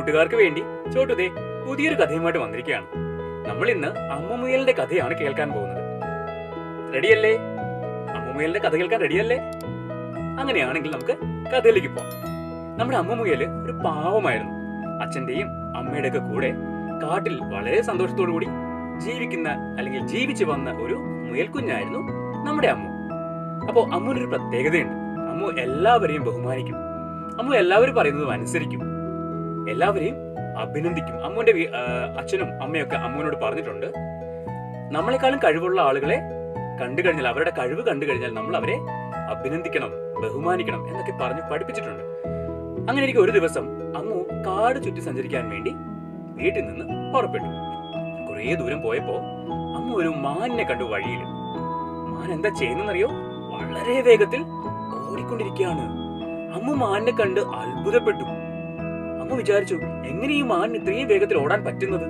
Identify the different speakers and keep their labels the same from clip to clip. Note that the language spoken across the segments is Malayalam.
Speaker 1: കൂട്ടുകാർക്ക് വേണ്ടി ചോട്ടുദേ പുതിയൊരു കഥയുമായിട്ട് വന്നിരിക്കുകയാണ് നമ്മൾ ഇന്ന് അമ്മുമുയലിന്റെ കഥയാണ് കേൾക്കാൻ പോകുന്നത് റെഡിയല്ലേ അമ്മുമുയലിന്റെ കഥ കേൾക്കാൻ റെഡിയല്ലേ അങ്ങനെയാണെങ്കിൽ നമുക്ക് കഥയിലേക്ക് പോവാം നമ്മുടെ അമ്മുമുയല് ഒരു പാവമായിരുന്നു അച്ഛന്റെയും അമ്മയുടെ ഒക്കെ കൂടെ കാട്ടിൽ വളരെ സന്തോഷത്തോടു കൂടി ജീവിക്കുന്ന അല്ലെങ്കിൽ ജീവിച്ചു വന്ന ഒരു മുയൽക്കുഞ്ഞായിരുന്നു നമ്മുടെ അമ്മു അപ്പോ അമ്മുവിനൊരു പ്രത്യേകതയുണ്ട് അമ്മു എല്ലാവരെയും ബഹുമാനിക്കും അമ്മു എല്ലാവരും പറയുന്നതും അനുസരിക്കും എല്ലാവരെയും അഭിനന്ദിക്കും അമ്മുവിന്റെ വീ- ആ, അച്ഛനും അമ്മയൊക്കെ അമ്മുവിനോട് പറഞ്ഞിട്ടുണ്ട് നമ്മളെക്കാളും കഴിവുള്ള ആളുകളെ കണ്ടു കഴിഞ്ഞാൽ അവരുടെ കഴിവ് കണ്ടു കഴിഞ്ഞാൽ നമ്മൾ അവരെ അഭിനന്ദിക്കണം ബഹുമാനിക്കണം എന്നൊക്കെ പറഞ്ഞ് പഠിപ്പിച്ചിട്ടുണ്ട് അങ്ങനെ എനിക്ക് ഒരു ദിവസം അമ്മു കാട് ചുറ്റി സഞ്ചരിക്കാൻ വേണ്ടി വീട്ടിൽ നിന്ന് പുറപ്പെട്ടു കുറേ ദൂരം പോയപ്പോ അമ്മു ഒരു മാനിനെ കണ്ടു വഴിയിൽ മാൻ എന്താ ചെയ്യുന്നറിയോ വളരെ വേഗത്തിൽ ഓടിക്കൊണ്ടിരിക്കുകയാണ് അമ്മു മാനിനെ കണ്ട് അത്ഭുതപ്പെട്ടു അമ്മ വിചാരിച്ചു എങ്ങനെ ഈ മാനിന് ഇത്രയും വേഗത്തിൽ ഓടാൻ പറ്റുന്നത്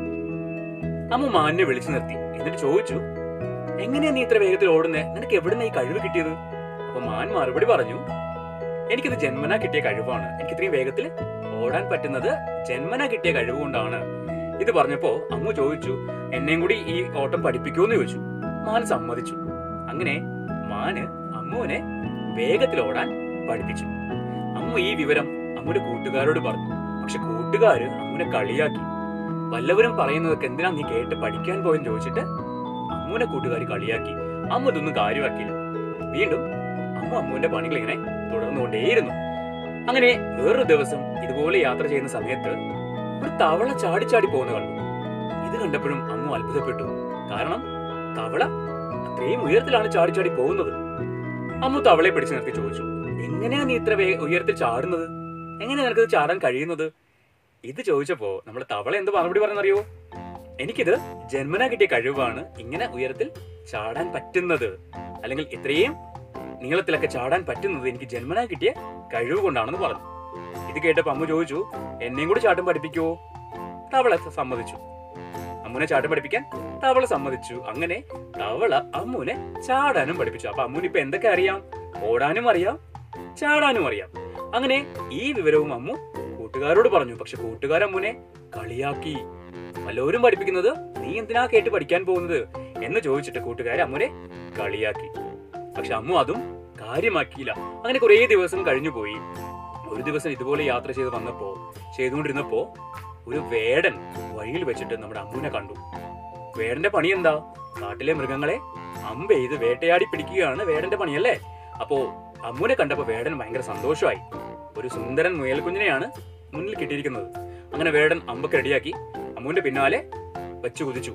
Speaker 1: അമ്മ മാനിനെ വിളിച്ചു നിർത്തി എന്നിട്ട് ചോദിച്ചു എങ്ങനെയാ നീ ഇത്ര വേഗത്തിൽ ഓടുന്നേ നിനക്ക് എവിടുന്ന ഈ കഴിവ് കിട്ടിയത് അപ്പൊ മാൻ മറുപടി പറഞ്ഞു എനിക്കിത് ജന്മനാ കിട്ടിയ കഴിവാണ് എനിക്ക് ഇത്രയും വേഗത്തിൽ ഓടാൻ പറ്റുന്നത് ജന്മനാ കിട്ടിയ കഴിവ് കൊണ്ടാണ് ഇത് പറഞ്ഞപ്പോ അമ്മു ചോദിച്ചു എന്നെയും കൂടി ഈ ഓട്ടം പഠിപ്പിക്കുമെന്ന് ചോദിച്ചു മാൻ സമ്മതിച്ചു അങ്ങനെ മാന് അമ്മുവിനെ വേഗത്തിൽ ഓടാൻ പഠിപ്പിച്ചു അമ്മു ഈ വിവരം അമ്മുടെ കൂട്ടുകാരോട് പറഞ്ഞു പക്ഷെ കൂട്ടുകാര് അമ്മുനെ കളിയാക്കി വല്ലവരും പറയുന്നതൊക്കെ എന്തിനാ നീ കേട്ട് പഠിക്കാൻ പോയെന്ന് ചോദിച്ചിട്ട് അമ്മുവിനെ കൂട്ടുകാർ കളിയാക്കി അമ്മ ഇതൊന്നും കാര്യമാക്കിയില്ല വീണ്ടും അമ്മ അമ്മുവിന്റെ പണികൾ ഇങ്ങനെ തുടർന്നുകൊണ്ടേയിരുന്നു അങ്ങനെ വേറൊരു ദിവസം ഇതുപോലെ യാത്ര ചെയ്യുന്ന സമയത്ത് ഒരു തവള ചാടി ചാടി പോകുന്ന കണ്ടു ഇത് കണ്ടപ്പോഴും അമ്മു അത്ഭുതപ്പെട്ടു കാരണം തവള അത്രയും ഉയരത്തിലാണ് ചാടി ചാടി പോകുന്നത് അമ്മു തവളയെ പിടിച്ചു നിർത്തി ചോദിച്ചു എങ്ങനെയാ നീ ഇത്ര വേ- ഉയരത്തിൽ ചാടുന്നത് എങ്ങനെയാ നിനക്ക് ചാടാൻ കഴിയുന്നത് ഇത് ചോദിച്ചപ്പോ നമ്മുടെ തവള എന്ത് മറുപടി പറഞ്ഞറിയോ എനിക്കിത് ജന്മനാ കിട്ടിയ കഴിവാണ് ഇങ്ങനെ ഉയരത്തിൽ ചാടാൻ പറ്റുന്നത് അല്ലെങ്കിൽ ഇത്രയും നീളത്തിലൊക്കെ ചാടാൻ പറ്റുന്നത് എനിക്ക് ജന്മനാ കിട്ടിയ കഴിവ് കൊണ്ടാണെന്ന് പറഞ്ഞു ഇത് കേട്ടപ്പോ അമ്മ ചോദിച്ചു എന്നെയും കൂടി ചാട്ടം പഠിപ്പിക്കുവോ തവള സമ്മതിച്ചു അമ്മുനെ ചാട്ടം പഠിപ്പിക്കാൻ തവള സമ്മതിച്ചു അങ്ങനെ തവള അമ്മുനെ ചാടാനും പഠിപ്പിച്ചു അപ്പൊ അമ്മുന് ഇപ്പൊ എന്തൊക്കെ അറിയാം ഓടാനും അറിയാം ചാടാനും അറിയാം അങ്ങനെ ഈ വിവരവും അമ്മു കൂട്ടുകാരോട് പറഞ്ഞു പക്ഷെ കൂട്ടുകാർ അമ്മുനെ കളിയാക്കി വല്ലവരും പഠിപ്പിക്കുന്നത് നീ എന്തിനാ കേട്ട് പഠിക്കാൻ പോകുന്നത് എന്ന് ചോദിച്ചിട്ട് കൂട്ടുകാരെ അമ്മുനെ കളിയാക്കി പക്ഷെ അമ്മു അതും കാര്യമാക്കിയില്ല അങ്ങനെ കുറേ ദിവസം കഴിഞ്ഞു പോയി ഒരു ദിവസം ഇതുപോലെ യാത്ര ചെയ്ത് വന്നപ്പോ ചെയ്തുകൊണ്ടിരുന്നപ്പോ ഒരു വേടൻ വഴിയിൽ വെച്ചിട്ട് നമ്മുടെ അമ്മുവിനെ കണ്ടു വേടന്റെ പണി എന്താ കാട്ടിലെ മൃഗങ്ങളെ അമ്പ ചെയ്ത് വേട്ടയാടി പിടിക്കുകയാണ് വേടന്റെ പണിയല്ലേ അപ്പോ അമ്മുവിനെ കണ്ടപ്പോ വേടൻ ഭയങ്കര സന്തോഷമായി ഒരു സുന്ദരൻ മുയൽക്കുഞ്ഞിനെയാണ് മുന്നിൽ കിട്ടിയിരിക്കുന്നത് അങ്ങനെ വേടൻ അമ്പൊക്കെ റെഡിയാക്കി അമ്മുവിന്റെ പിന്നാലെ വെച്ചു കുതിച്ചു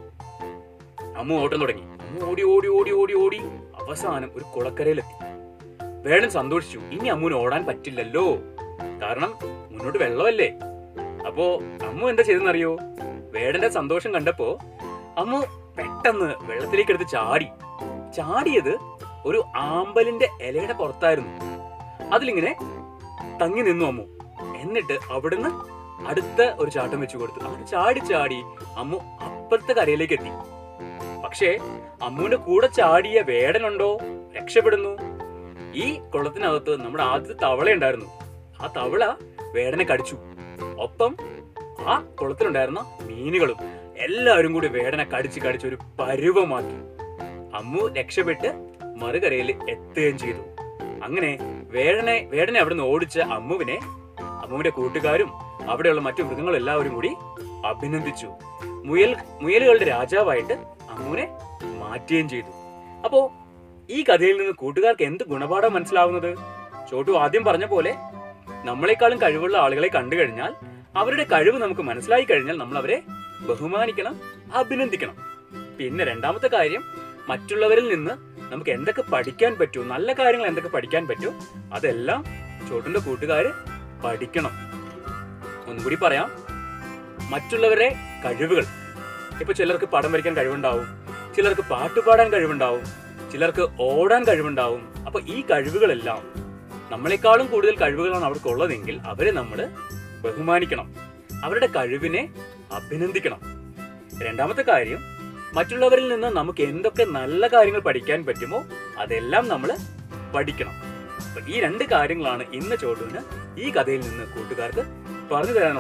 Speaker 1: അമ്മു ഓട്ടം തുടങ്ങി അമ്മു ഓടി ഓടി ഓടി ഓടി ഓടി അവസാനം ഒരു കുളക്കരയിലെത്തി വേടൻ സന്തോഷിച്ചു ഇനി അമ്മുവിന് ഓടാൻ പറ്റില്ലല്ലോ കാരണം മുന്നോട്ട് വെള്ളമല്ലേ അപ്പോ അമ്മു എന്താ ചെയ്തെന്നറിയോ വേടന്റെ സന്തോഷം കണ്ടപ്പോ അമ്മു പെട്ടെന്ന് വെള്ളത്തിലേക്ക് എടുത്ത് ചാടി ചാടിയത് ഒരു ആമ്പലിന്റെ ഇലയുടെ പുറത്തായിരുന്നു അതിലിങ്ങനെ തങ്ങി നിന്നു അമ്മു എന്നിട്ട് അവിടുന്ന് അടുത്ത ഒരു ചാട്ടം വെച്ചു കൊടുത്തു അങ്ങനെ ചാടി ചാടി അമ്മു അപ്പുറത്തെ കരയിലേക്ക് എത്തി പക്ഷേ അമ്മുവിന്റെ കൂടെ ചാടിയ വേടനുണ്ടോ രക്ഷപ്പെടുന്നു ഈ കുളത്തിനകത്ത് നമ്മുടെ ആദ്യത്തെ തവള ഉണ്ടായിരുന്നു ആ തവള വേടനെ കടിച്ചു ഒപ്പം ആ കുളത്തിലുണ്ടായിരുന്ന മീനുകളും എല്ലാവരും കൂടി വേടനെ കടിച്ച് കടിച്ച് ഒരു പരുവമാക്കി അമ്മു രക്ഷപ്പെട്ട് മറുകരയിൽ എത്തുകയും ചെയ്തു അങ്ങനെ വേടനെ വേടനെ അവിടുന്ന് ഓടിച്ച അമ്മുവിനെ അമ്മുവിന്റെ കൂട്ടുകാരും അവിടെയുള്ള മറ്റു മൃഗങ്ങളും എല്ലാവരും കൂടി അഭിനന്ദിച്ചു മുയൽ മുയലുകളുടെ രാജാവായിട്ട് അമ്മുവിനെ മാറ്റുകയും ചെയ്തു അപ്പോ ഈ കഥയിൽ നിന്ന് കൂട്ടുകാർക്ക് എന്ത് ഗുണപാഠം മനസ്സിലാവുന്നത് ചോട്ടു ആദ്യം പറഞ്ഞ പോലെ നമ്മളെക്കാളും കഴിവുള്ള ആളുകളെ കണ്ടു കഴിഞ്ഞാൽ അവരുടെ കഴിവ് നമുക്ക് മനസ്സിലായി കഴിഞ്ഞാൽ നമ്മൾ അവരെ ബഹുമാനിക്കണം അഭിനന്ദിക്കണം പിന്നെ രണ്ടാമത്തെ കാര്യം മറ്റുള്ളവരിൽ നിന്ന് നമുക്ക് എന്തൊക്കെ പഠിക്കാൻ പറ്റുമോ നല്ല കാര്യങ്ങൾ എന്തൊക്കെ പഠിക്കാൻ പറ്റുമോ അതെല്ലാം ചോട്ടുന്റെ കൂട്ടുകാര് പഠിക്കണം ഒന്നുകൂടി പറയാം മറ്റുള്ളവരുടെ കഴിവുകൾ ഇപ്പൊ ചിലർക്ക് പടം വരയ്ക്കാൻ കഴിവുണ്ടാവും ചിലർക്ക് പാട്ട് പാടാൻ കഴിവുണ്ടാവും ചിലർക്ക് ഓടാൻ കഴിവുണ്ടാവും അപ്പൊ ഈ കഴിവുകളെല്ലാം നമ്മളെക്കാളും കൂടുതൽ കഴിവുകളാണ് അവർക്കുള്ളതെങ്കിൽ അവരെ നമ്മൾ ബഹുമാനിക്കണം അവരുടെ കഴിവിനെ അഭിനന്ദിക്കണം രണ്ടാമത്തെ കാര്യം മറ്റുള്ളവരിൽ നിന്ന് നമുക്ക് എന്തൊക്കെ നല്ല കാര്യങ്ങൾ പഠിക്കാൻ പറ്റുമോ അതെല്ലാം നമ്മൾ പഠിക്കണം അപ്പൊ ഈ രണ്ട് കാര്യങ്ങളാണ് ഇന്ന് ചോട്ടുവിന് ഈ കഥയിൽ നിന്ന് കൂട്ടുകാർക്ക് പറഞ്ഞു തരാനുള്ളത്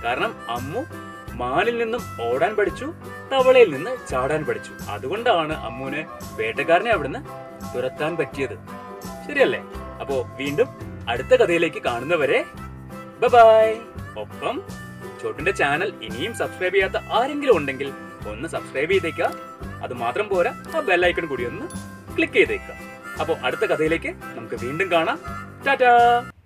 Speaker 1: കാരണം അമ്മു മാനിൽ നിന്നും ഓടാൻ പഠിച്ചു തവളയിൽ നിന്ന് ചാടാൻ പഠിച്ചു അതുകൊണ്ടാണ് അമ്മുവിന് വേട്ടക്കാരനെ അവിടുന്ന് തുരത്താൻ പറ്റിയത് ശരിയല്ലേ അപ്പോ വീണ്ടും അടുത്ത കഥയിലേക്ക് കാണുന്നവരെ ബൈ ഒപ്പം ചോട്ടിന്റെ ചാനൽ ഇനിയും സബ്സ്ക്രൈബ് ചെയ്യാത്ത ആരെങ്കിലും ഉണ്ടെങ്കിൽ ഒന്ന് സബ്സ്ക്രൈബ് ചെയ്തേക്കുക അത് മാത്രം പോരാ ആ ബെല്ലൈക്കൺ കൂടി ഒന്ന് ക്ലിക്ക് ചെയ്തേക്കുക അപ്പോൾ അടുത്ത കഥയിലേക്ക് നമുക്ക് വീണ്ടും കാണാം ടാറ്റാ